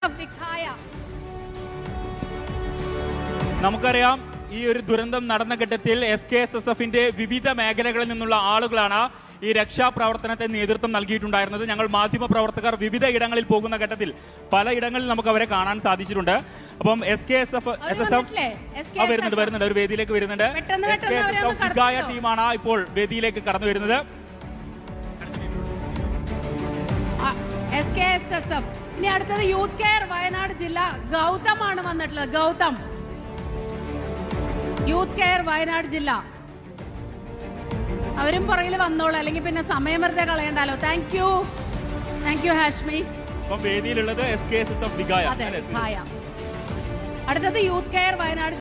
വിഖായ നമുക്കറിയാം ഈ ഒരു ദുരന്തം നടന്ന ഘട്ടത്തിൽ എസ് കെ എസ് എസ് എഫിന്റെ വിവിധ മേഖലകളിൽ നിന്നുള്ള ആളുകളാണ് ഈ രക്ഷാപ്രവർത്തനത്തെ നേതൃത്വം നൽകിയിട്ടുണ്ടായിരുന്നത് ഞങ്ങൾ മാധ്യമ പ്രവർത്തകർ വിവിധ ഇടങ്ങളിൽ പോകുന്ന ഘട്ടത്തിൽ പല ഇടങ്ങളിൽ നമുക്ക് അവരെ കാണാൻ സാധിച്ചിട്ടുണ്ട് അപ്പം S K S F S S F വന്നിട്ടില്ലേ? SKSF? വരുന്നുണ്ട് വരുന്നുണ്ട് ഒരു വേദിയിലേക്ക് വരുന്നുണ്ട് പെട്ടെന്ന് എസ് കെ പെട്ടെന്ന് എസ് അവരെ എഫ് ഒന്ന് ഗായ കടത്തിക്കോ. ടീമാണ് ഇപ്പോൾ വേദിയിലേക്ക് കടന്നു വരുന്നത് S K S S F ഇനി അടുത്തത് യൂത്ത് കെയർ വയനാട് ജില്ല ഗൗതം ആണ് വന്നിട്ടുള്ളത് ഗൗതം യൂത്ത് കെയർ വയനാട് ജില്ല അവരും പുറകിൽ വന്നോളൂ അല്ലെങ്കിൽ പിന്നെ സമയം വെറുതെ കളയണ്ടല്ലോ thank you thank you Hashmi അപ്പം വേദിയിലുള്ളത് S K S S F Vikhaya അതെ അല്ലേ? വിഖായ അടുത്തത് യൂത്ത് കെയർ വയനാട്